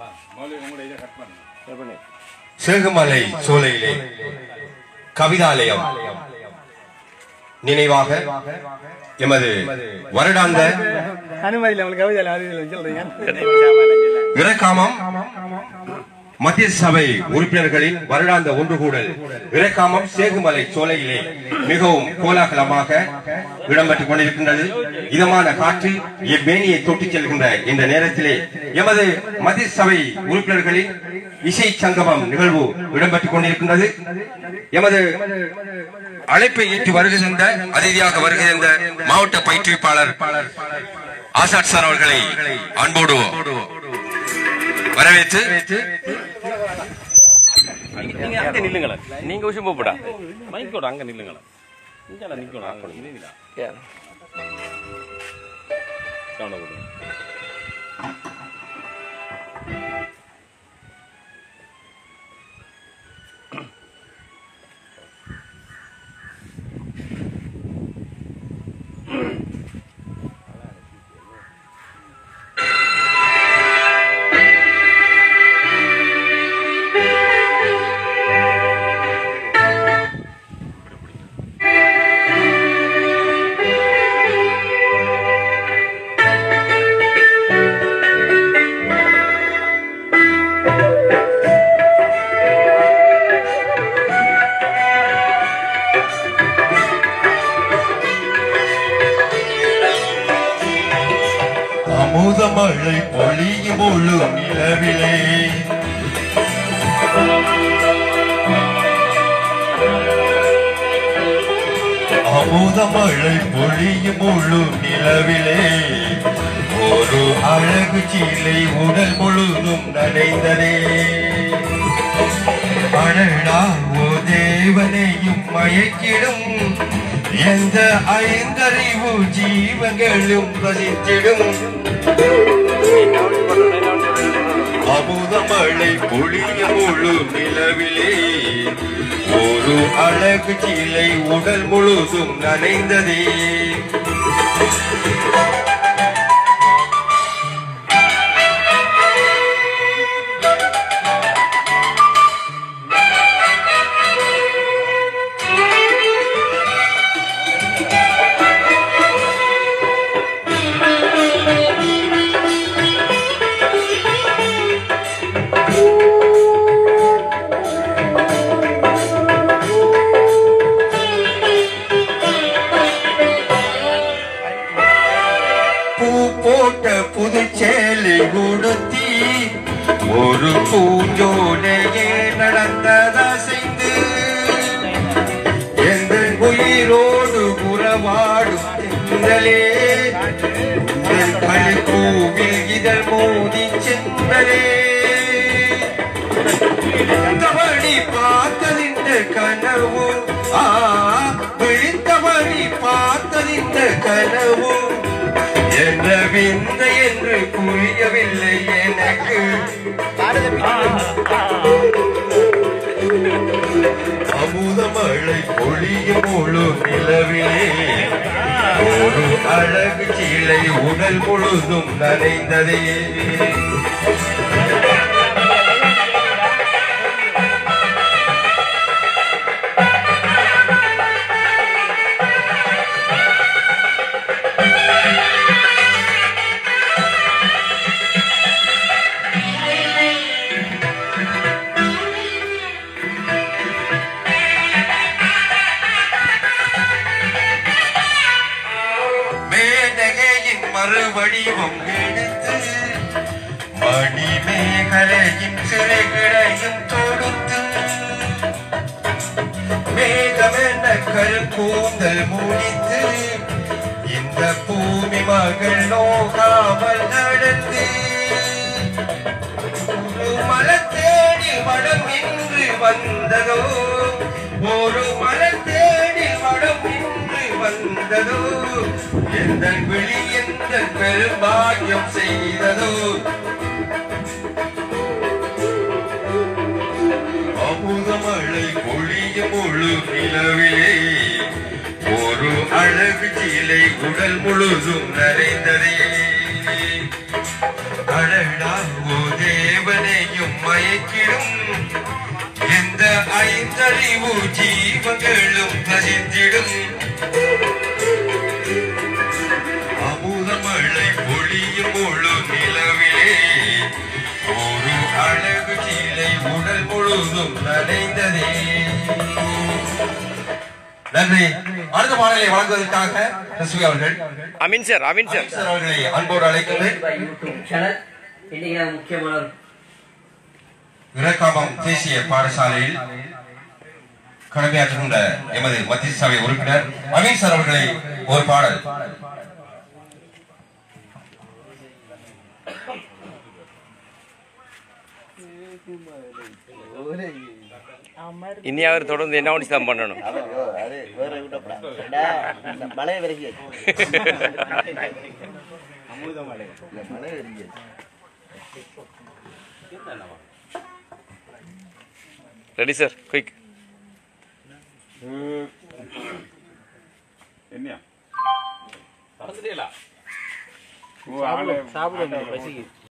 சேகுமலை சோலையிலே கவிதாலயம் நினைவாக எமது வருடாந்த அனுமதி நம்மளுக்கு கவிதை அது சொல்றீங்க இறக்காமம் மத்திய சபை உறுப்பினர்களின் வருடாந்த ஒன்று கூடல் இறக்காமம் சேகுமலை சோலையிலே மிகவும் கோலாகலமாக இடம்பெற்றுக் கொண்டிருக்கின்றது இதமான காற்று எம்மேனியை தொட்டுச் செல்கின்ற இந்த நேரத்திலே எமது மத்திய சபை உறுப்பினர்களின் இசை சங்கமம் நிகழ்வு இடம்பெற்றுக் கொண்டிருக்கின்றது எமது அழைப்பை ஏற்று வருகை தந்த அதிதியாக வருகை தந்த மாவட்ட பயிற்றுவிப்பாளர் ஆசாட் சார் அவர்களை அன்போடு வரவேற்று நீங்க அங்க நில்லுங்களேன் நீங்க விஷயம் போப்படா மைக்கோட அங்க நில்லுங்களேன் இங்க நிக்கணும் ஆக்கணும் இல்லைங்களா கவனம் கொடுங்க அமுதமழை பொழியும் முழு நிலவிலே அமுதமழை பொழியும் முழு நிலவிலே ஒரு அழகு சீலை உடல் முழுதும் நனைந்ததே அழகா ஓ தேவனையும் மயக்கிடும் எந்த ஐந்தறிவு ஜீவங்களும் ரசித்திடும் அமுதமழை பொழிய முழு நிலவிலே ஒரு அழகு சீலை உடல் முழுதும் நனைந்ததே பூ போட்ட புதுச்சேலை உடுத்தி ஒரு பூஞ்சோலையே நடந்ததசைந்து எந்த உயிரோடு உறவாடும் தென்றலே என் பனிப்பூவில் இதழ் மோதி சென்றலே விழித்தவழி பார்த்ததிந்த கனவு ஆ விழித்தவழி பார்த்ததிந்த கனவு என்ற விந்த என்று புரியவில்லை எனக்கு அமுதமழை பொழிய முழு நிலவிலே ஒரு அழகு சீலை உடல் முழுதும் நனைந்ததே மேனகையின் மறுவடிவம் எடுத்து மணிமேகலையின் சிறைகளையும் தொடுத்து மேகமென கருப்பூந்தல் முடித்து இந்த பூமி மகள் நோகாமல் நடந்து ஒரு மலத்தேடி மடம் இன்று வந்ததோ ஒரு மலத்தேடி மடம் இன்று வந்ததோ எந்த விழி எந்த பெரும்பாக்கியம் செய்ததோ அமுதமழை பொழிய முழு நிலவிலே ஒரு அழகு சீலை உடல் முழுதும் நனைந்ததே அடடா ஓ தேவனையும் மயக்கிடும் எந்த ஐந்தறிவு ஜீவங்களும் நசித்திடும் அமுதமழை பொழியும் முழு நிலவிலே ஒரு அழகு சீலை உடல் முழுதும் நனைந்ததே நன்றி அடுத்த பாடலை வழங்குவதற்காக ரஸ்மி அவர்கள் Ameen sir Ameen sir sir அவர்களை அன்போடு அழைக்கின்றேன் யூடியூப் சேனல் இன்னைக்கு முக்கியமான விரக்காமம் தேசிய பாடசாலையில் கடமையாற்றுகின்ற எமது மத்திய சபை உறுப்பினர் அமீன் சார் அவர்களை ஒரு பாடல் இனி அவர் தொடர்ந்து என்ன ஒன்று தான் பண்ணணும் மழை விலகி ரெடி சார் குயிக் சாப்பிடுவோம் பசிக்கு